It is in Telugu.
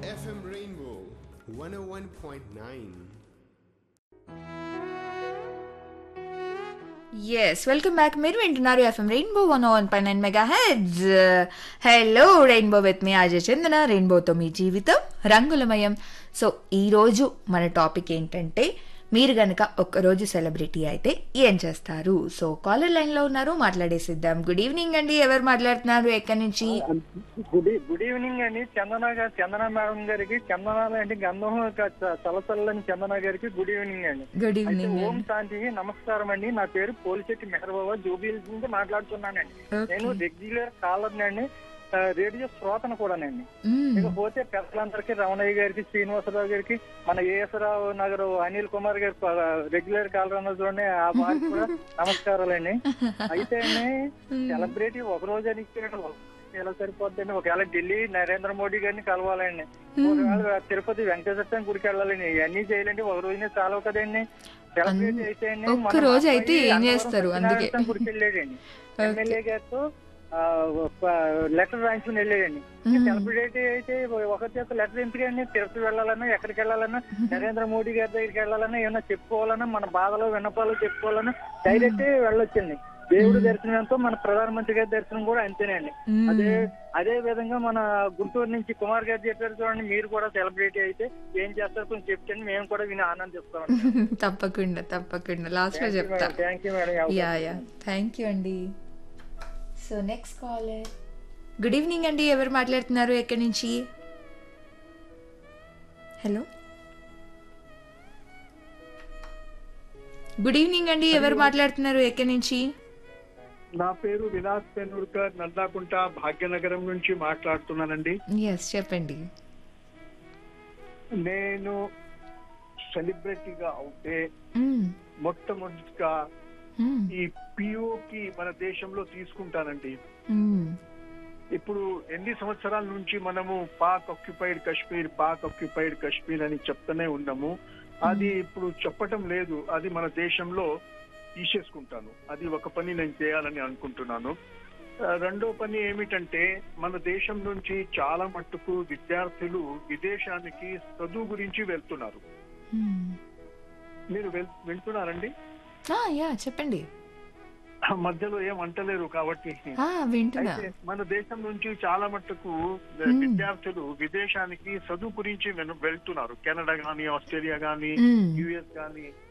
FM Rainbow 101.9. Yes welcome back మీరు వింటున్నారు ఎఫ్ఎం రెయిన్బో వన్ వన్ పై nine mega hits hello Rainbow with మీ అజయ్ చందన రెయిన్బోతో మీ జీవితం రంగులమయం సో ఈరోజు మన టాపిక్ ఏంటంటే మీరు గనక ఒక్కరోజు సెలబ్రిటీ అయితే ఏం చేస్తారు సో కాలర్ లైన్లో ఉన్నారు మాట్లాడేసిద్దాం గుడ్ ఈవినింగ్ అండి ఎవరు మాట్లాడుతున్నారు ఎక్కడి నుంచి గుడ్ ఈ- గుడ్ ఈవినింగ్ అండి చందన గారు చందన మేడం గారికి చందన అంటే గంధం యొక్క చ- చలచల్లని చందన గారికి గుడ్ ఈవినింగ్ అండి గుడ్ అయితే ఈవినింగ్ ఓం శాంతి నమస్కారం అండి నా పేరు పోలిశెట్టి మెహర్బాబా జూబిల్ నుంచి మాట్లాడుతున్నానండి నేను రెగ్యులర్ కాలర్ అండి ఆ, రేడియో శ్రోతను కూడానండి ఇకపోతే పెద్దలందరికీ రమణయ్య గారికి శ్రీనివాసరావు గారికి మన ఏఎస్రావు నగర్ అనిల్ కుమార్ గారి ప- రెగ్యులర్ కాలర్ అన్న చూడండి ఆ వారికి కూడా నమస్కారాలండి అయితే సెలబ్రిటీ ఒక రోజు అని ఎలా సరిపోద్దండి ఒకవేళ ఢిల్లీ నరేంద్ర మోడీ గారిని కలవాలండి ఒకవేళ తిరుపతి వెంకటేశ్వర స్వామి గుడికి వెళ్ళాలండి ఇవన్నీ చేయాలండి ఒక రోజునే చాలవు కదండి సెలబ్రిటీ అయితే అండి, ఒక్క మొన్న రోజు మా అయితే అబ్బాయి ఏం అన్నవరం చేస్తారు? అందుకే. సత్యనారాయణ స్వామి గుడికి వెళ్ళాడండి ఎమ్మెల్యే గారితో లెటర్ రాయించుకుని వెళ్ళాడండి సెలబ్రిటీ అయితే ఒక చేత లెటర్ ఎందుకండి తిరుపతి వెళ్ళాలన్నా ఎక్కడికి వెళ్ళాలన్నా నరేంద్ర మోడీ గారి దగ్గరికి వెళ్ళాలన్నా ఏమన్నా చెప్పుకోవాలన్నా మన బాధలు విన్నపాలు చెప్పుకోవాలన్నా డైరెక్ట్ వెళ్ళొచ్చండి దేవుడి దర్శనం ఎంతో మన ప్రధానమంత్రి గారి దర్శనం కూడా అంతేనండి అదే అదే విధంగా మన గుంటూరు నుంచి కుమార్ గారు చెప్పారు చూడండి మీరు కూడా సెలబ్రిటీ అయితే ఏం చేస్తారు కొంచెం చెప్తే మేము కూడా విని ఆనందిస్తాం తప్పకుండా తప్పకుండా లాస్ట్ లో చెప్తా thank you madam yeah yeah thank you అండి so next caller good evening అండి ఎవరు మాట్లాడుతున్నారు ఎక్కడి నుంచి హలో గుడ్ ఈవినింగ్ అండి ఎవరు మాట్లాడుతున్నారు ఎక్కడి నుంచి నా పేరు విలాస్ పెనూర్కర్ నల్లాకుంట భాగ్యనగరం నుంచి మాట్లాడుతున్నానండి ఎస్ చెప్పండి నేను సెలబ్రిటీగా అవుతే మ్మ్. మొట్టమొదటిగా మ్మ్. ఈ పిఓకి మన దేశంలో తీసుకుంటానండి మ్మ్. ఇప్పుడు ఎన్ని సంవత్సరాల నుంచి మనము పాక్ ఆక్యుపైడ్ కశ్మీర్ పాక్ ఆక్యుపైడ్ కశ్మీర్ అని చెప్తూనే ఉన్నాము అది ఇప్పుడు చెప్పటం లేదు అది మన దేశంలో తీసేసుకుంటాను అది ఒక పని నేను చేయాలని అనుకుంటున్నాను ఆ, రెండో పని ఏమిటంటే మన దేశం నుంచి చాలా మట్టుకు విద్యార్థులు విదేశానికి చదువు గురించి వెళ్తున్నారు మ్మ్. మీరు వెల్ వింటున్నారండి ఆ, యా చెప్పండి ఆ, మధ్యలో ఏం అంటలేరు కాబట్టి ఆ, వింటున్నా అయితే మన దేశం నుంచి చాలా మట్టుకు విద్యార్థులు విదేశానికి చదువు గురించి వెను- వెళ్తున్నారు కెనడా గానీ ఆస్ట్రేలియా గానీ మ్మ్. యుఎస్ గానీ